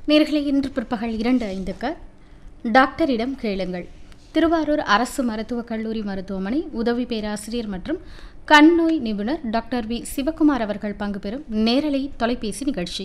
நேர்களை இன்று பிற்பகல் இரண்டு ஐந்துக்கு டாக்டரிடம் கேளுங்கள் திருவாரூர் அரசு மருத்துவக் கல்லூரி மருத்துவமனை உதவி பேராசிரியர் மற்றும் கண் நோய் நிபுணர் டாக்டர் வி சிவகுமார் அவர்கள் பங்கு பெறும் நேரலை தொலைபேசி நிகழ்ச்சி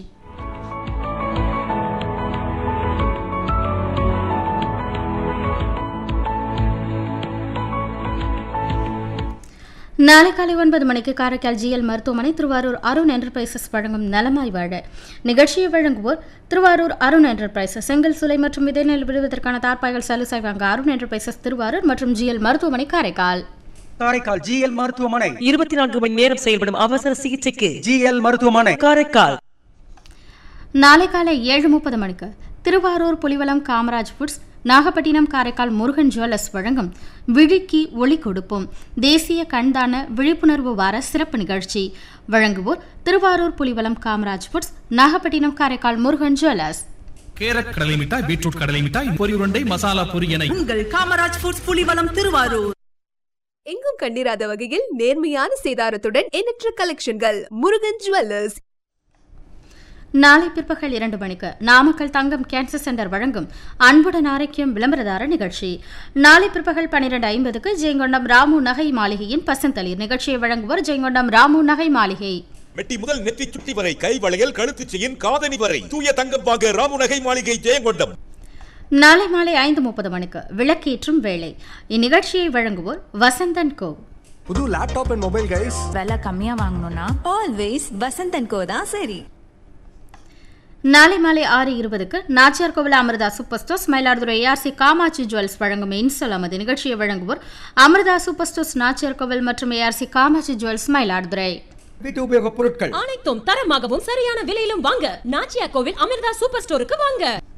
நாளை காலை ஒன்பது மணிக்கு காரைக்கால் ஜிஎல் மருத்துவமனை திருவாரூர் அருண் என்டர்பிரைசஸ் வழங்கும் நலமாய் வாழ நிகழ்ச்சியை வழங்குவோர் திருவாரூர் அருண் என்டர்பிரைசஸ் செங்கல் சுலை மற்றும் விதைநெல் விடுவதற்கான தார்ப்பாய்கள் சலுசாய் வாங்க அருண் என்டர்பிரைசஸ் திருவாரூர் மற்றும் ஜிஎல் மருத்துவமனை காரைக்கால் காரைக்கால் ஜிஎல் மருத்துவமனை இருபத்தி நான்கு மணி நேரம் செயல்படும் அவசர சிகிச்சைக்கு ஜிஎல் மருத்துவமனை காரைக்கால் நாளை காலை ஏழு முப்பது மணிக்கு திருவாரூர் புலிவலம் காமராஜ் ஃபுட்ஸ் நாகப்பட்டினம் காரைக்கால் முருகன் ஜுவல்லர்ஸ் வழங்கும் விழிக்கு ஒளி கொடுப்போம் தேசிய கண்தான விழிப்புணர்வு வார சிறப்பு நிகழ்ச்சி வழங்குவோர் Thiruvarur Pulivalam Kamaraj foods Nagapattinam Karaikal Murugan jewellers carrot கடலை மிட்டாய் பீட்ரூட் கடலை மிட்டாய் பொரி உருண்டை மசாலா பொரி என உங்கள் காமராஜ் ஃபுட்ஸ் புலிவலம் திருவாரூர் எங்கும் கண்டிராத வகையில் நேர்மையான சேதாரத்துடன் எண்ணற்ற கலெக்ஷன்கள் முருகன் ஜுவல்லர்ஸ் நாளை பிற்பகல் இரண்டு மணிக்கு நாமக்கல் தங்கம் கேன்சர் சென்டர் வழங்கும் அன்புடன் ஆரோக்கியம் விளம்பரதார நிகழ்ச்சி நாளை பிற்பகல் பன்னிரண்டு ஐம்பதுக்கு ஜெயங்கொண்டம் ராமு நகை மாளிகையின் பசந்தளிர் நிகழ்ச்சியை வழங்குவோர் ஜெயங்கொண்டம் ராமு நகை மாளிகை மெட்டி முதல் நெற்றி சுட்டி வரை கை வளையல் கழுத்து செயின் காதணி வரை தூய தங்கம் வாங்க ராமுநகை மாளிகை ஜெயங்கொண்டம் நாளை மாலை ஐந்து முப்பது மணிக்கு விளக்கேற்றும் வேளை இந்நிகழ்ச்சியை வழங்குவோர் வசந்தன் கோ புது லேப்டாப் அண்ட் மொபைல் கைஸ் விலை கம்மியா வாங்கணும்னா ஆல்வேஸ் வசந்தன் கோ தான் சரி நாளை மாலை ஆறு இருபதுக்கு Nachiyar Koil Amirtha super stores Mayiladuthurai ARC Kamatchi jewels வழங்கும் இன்சொல் அமது நிகழ்ச்சியை வழங்குவோர் அமிர்தா சூப்பர் ஸ்டோர்ஸ் நாச்சியார் கோவில் மற்றும் ஏஆர்சி காமாட்சி ஜுவல்ஸ் மயிலாடுதுறை வீட்டு உபயோகப் பொருட்கள் அனைத்தும் தரமாகவும் சரியான விலையிலும் வாங்க நாச்சியா கோவில் அமிர்தா சூப்பர் ஸ்டோருக்கு வாங்க